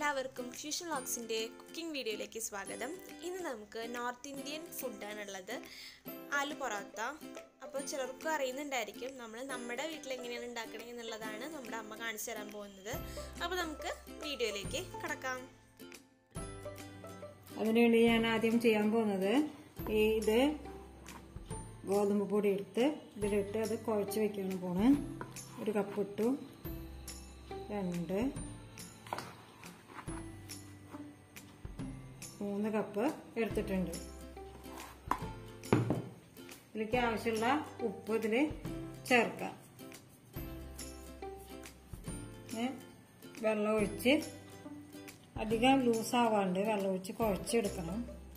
എല്ലാവർക്കും fusion വ്ളോഗ്സിൻ്റെ cooking വീഡിയോയിലേക്ക് സ്വാഗതം ഇന്ന് നമുക്ക് നോർത്ത് ഇന്ത്യൻ ഫുഡാണുള്ളത് ആലു പൊറോത്ത അപ്പോൾ ചിലർക്കും അറിയുന്നുണ്ടായിരിക്കും നമ്മൾ നമ്മുടെ വീട്ടിൽ എങ്ങനെയാണ് ഉണ്ടാക്കണേ എന്നുള്ളതാണ് നമ്മുടെ അമ്മ കാണിച്ചു തരാൻ പോകുന്നത് അപ്പോൾ നമുക്ക് വീഡിയോയിലേക്ക് കടക്കാം അതിനുവേണ്ടി ഞാൻ ആദ്യം ചെയ്യാൻ പോകുന്നത് ഈ ഇത് ഗോതമ്പ് പൊടി എടുത്ത് ഇതിലിട്ട് അത് കുഴച്ച് വെക്കാണ് പോണ് ഒരു കപ്പ് ഇട്ടു രണ്ട് മൂന്ന് കപ്പ് എടുത്തിട്ടുണ്ട് ഇതിലേക്ക് ആവശ്യമുള്ള ഉപ്പ് ഇതിൽ ചേർക്കാം പിന്നെ വെള്ളം ഒഴിച്ച് അധികം ലൂസാവാണ്ട് വെള്ളം ഒഴിച്ച് കുഴച്ചെടുക്കണം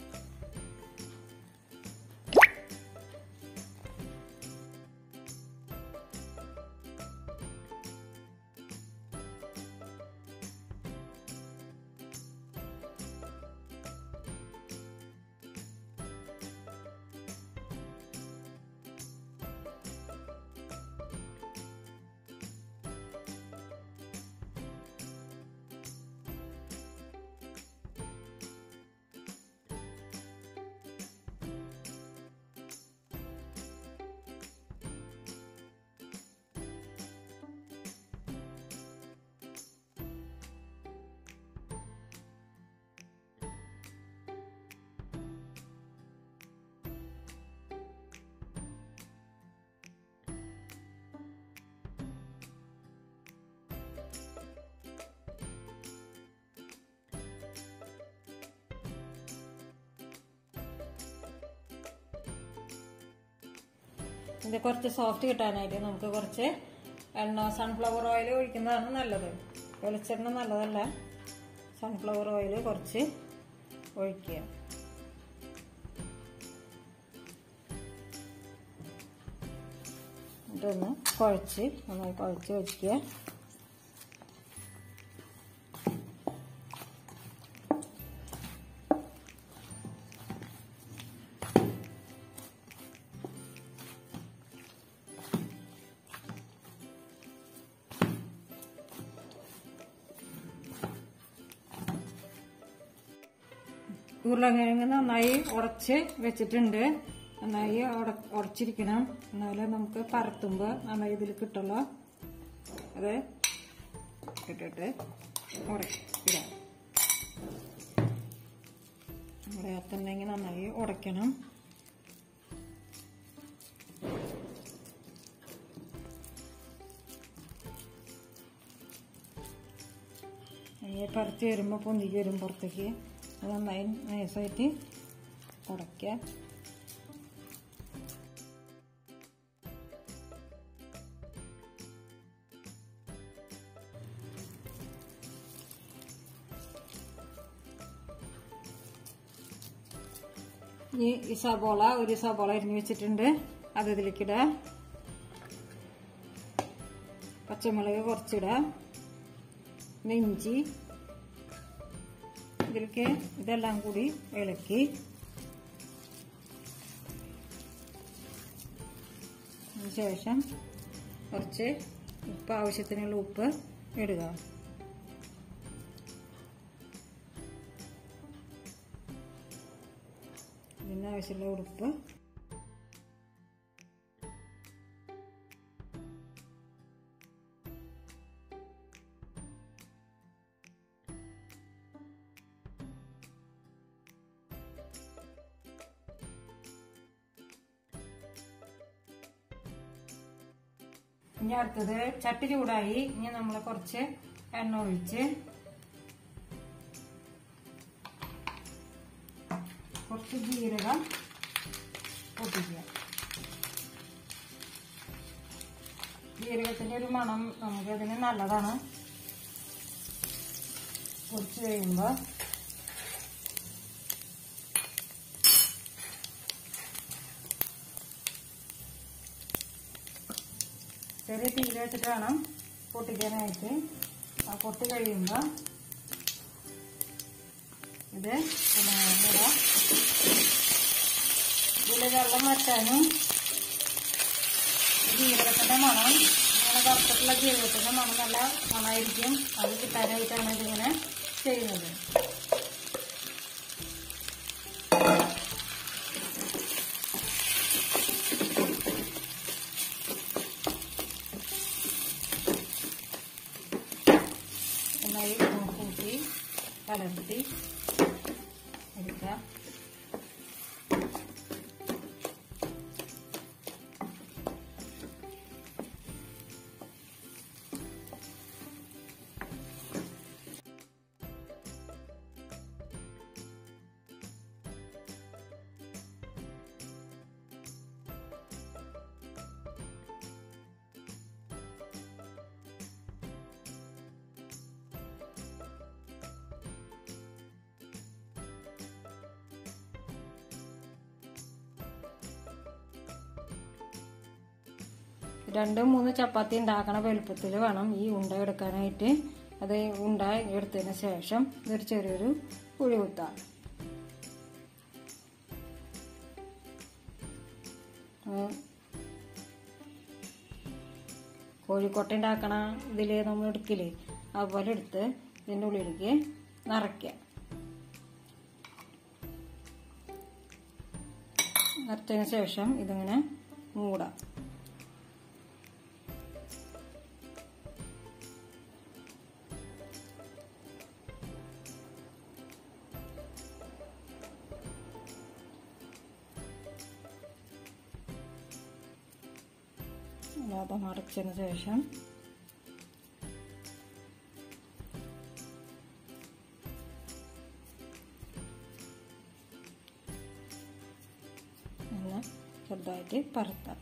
ഇത് കുറച്ച് സോഫ്റ്റ് കിട്ടാനായിട്ട് നമുക്ക് കുറച്ച് എണ്ണ സൺഫ്ലവർ ഓയിൽ ഒഴിക്കുന്നതാണ് നല്ലത് വെളിച്ചെണ്ണ നല്ലതല്ല സൺഫ്ലവർ ഓയിൽ കുറച്ച് ഒഴിക്കുക ഇതൊന്ന് കുഴച്ച് നന്നായി കുഴച്ച് വയ്ക്കുക ഉരുളക്കിഴങ്ങ് നന്നായി ഉടച്ച് വെച്ചിട്ടുണ്ട് നന്നായി ഉടച്ചിരിക്കണം എന്നാലേ നമുക്ക് പരത്തുമ്പോൾ നന്നായി ഇതിൽ കിട്ടുള്ളൂ അത് ഇട്ടിട്ട് ഇടാം ഉടയത്തുണ്ടെങ്കിൽ നന്നായി ഉടയ്ക്കണം ഈ പരത്തി വരുമ്പോൾ പൊന്തിക്ക് വരും പുറത്തേക്ക് അത് നന്നായി നൈസായിട്ട് ഉടയ്ക്കുക ഇനി ഈ സബോള ഒരു സബോള അരിഞ്ഞു വെച്ചിട്ടുണ്ട് അത് ഇതിലേക്കിടാം പച്ചമുളക് കുറച്ചിടാം ഇഞ്ചി ഇതിലേക്ക് ഇതെല്ലാം കൂടി ഇളക്കി ശേഷം കുറച്ച് ഉപ്പ് ആവശ്യത്തിനുള്ള ഉപ്പ് ഇടുക ഇതിന് ആവശ്യമുള്ള ഉടുപ്പ് ഇനി അടുത്തത് ചട്ടി ചൂടായി ഇനി നമ്മൾ കുറച്ച് എണ്ണ ഒഴിച്ച് കുറച്ച് ജീരകം പൊട്ടിക്കുക ജീരകത്തിന്റെ ഒരു മണം നമുക്ക് ഇതിന് നല്ലതാണ് പൊടിച്ചു കഴിയുമ്പോൾ ചെറിയ തീയിൽ വെച്ചിട്ട് വേണം പൊട്ടിക്കാനായിട്ട് ആ പൊട്ടി കഴിയുമ്പോൾ ഇത് ഇടാം ഇതിൽ വെള്ളം വറ്റാനും ജീരകത്തിന്റെ മണം ഇങ്ങനെ വറുത്തിട്ടുള്ള ജീരകത്തിന്റെ മണം നല്ല മണമായിരിക്കും അത് കിട്ടാനായിട്ടാണ് ഇതിങ്ങനെ ചെയ്യുന്നത് നന്നായി കൂട്ടി കലർത്തി എടുക്കുക രണ്ട് മൂന്ന് ചപ്പാത്തി ഉണ്ടാക്കണ വലുപ്പത്തിൽ വേണം ഈ ഉണ്ട എടുക്കാനായിട്ട് അത് ഉണ്ട എടുത്തതിന് ശേഷം ഇതൊരു ചെറിയൊരു കുഴി കുത്താം കോഴിക്കോട്ട ഉണ്ടാക്കണ ഇതിൽ നമ്മൾ എടുക്കില്ലേ അതുപോലെ എടുത്ത് ഇതിൻ്റെ ഉള്ളിലേക്ക് നിറയ്ക്കുക നിറച്ചതിന് ശേഷം ഇതിങ്ങനെ മൂടാം അല്ലാതെ മടച്ചതിന് ശേഷം ഒന്ന് ചെറുതായിട്ട് പരത്താം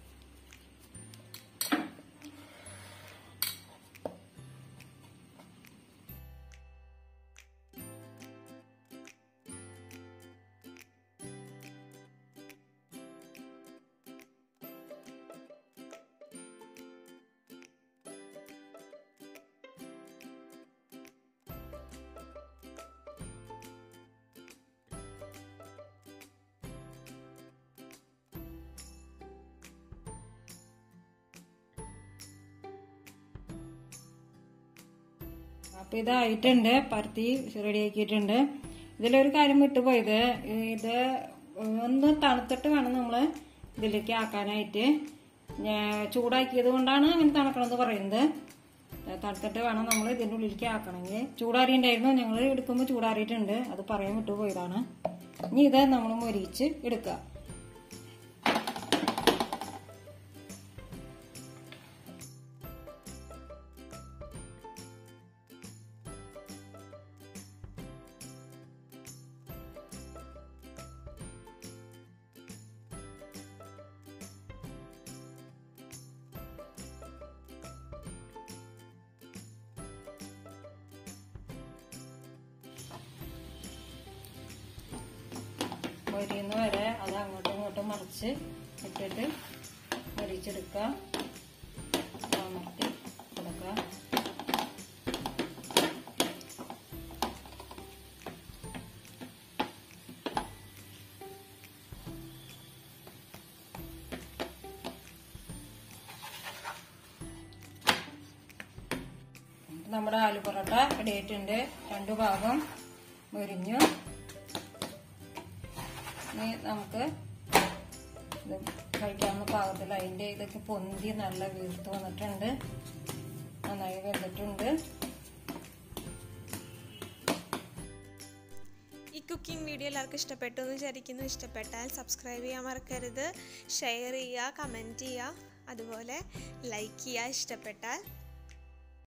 അപ്പൊ ഇതായിട്ടുണ്ട് പരത്തി റെഡിയാക്കിയിട്ടുണ്ട് ഇതിലൊരു കാര്യം വിട്ടുപോയത് ഇത് ഒന്ന് തണുത്തിട്ട് വേണം നമ്മള് ഇതിലേക്ക് ആക്കാനായിട്ട് ഞാ- ചൂടാക്കിയത് കൊണ്ടാണ് അങ്ങനെ തണുക്കണമെന്ന് പറയുന്നത് തണുത്തിട്ട് വേണം നമ്മൾ ഇതിൻ്റെ ഉള്ളിലേക്ക് ആക്കണമെങ്കിൽ ചൂടാറിയിട്ടുണ്ടായിരുന്നു ഞങ്ങൾ എടുക്കുമ്പോൾ ചൂടാറിയിട്ടുണ്ട് അത് പറയാൻ വിട്ടുപോയതാണ് ഇനി ഇത് നമ്മൾ മൊരിച്ച് എടുക്കുക മൊരിയുന്ന വരെ അത് അങ്ങോട്ടും ഇങ്ങോട്ടും മറിച്ച് ഇട്ടിട്ട് മൊരിച്ചെടുക്കുക അമർത്തി കൊടുക്കുക നമ്മുടെ ആലു പൊറോട്ട റെഡി ആയിട്ടുണ്ട് രണ്ടു ഭാഗം മുരിഞ്ഞു ഇനി നമുക്ക് ഇത് കഴിക്കാവുന്ന പാകത്തിൽ അതിൻ്റെ ഇതൊക്കെ പൊന്തി നല്ല വീർത്ത് വന്നിട്ടുണ്ട് നന്നായി വെന്തിട്ടുണ്ട് ഈ കുക്കിംഗ് വീഡിയോ എല്ലാവർക്കും ഇഷ്ടപ്പെട്ടു എന്ന് വിചാരിക്കുന്നു ഇഷ്ടപ്പെട്ടാൽ സബ്സ്ക്രൈബ് ചെയ്യാൻ മറക്കരുത് ഷെയർ ചെയ്യുക കമൻറ്റ് ചെയ്യുക അതുപോലെ ലൈക്ക് ചെയ്യുക ഇഷ്ടപ്പെട്ടാൽ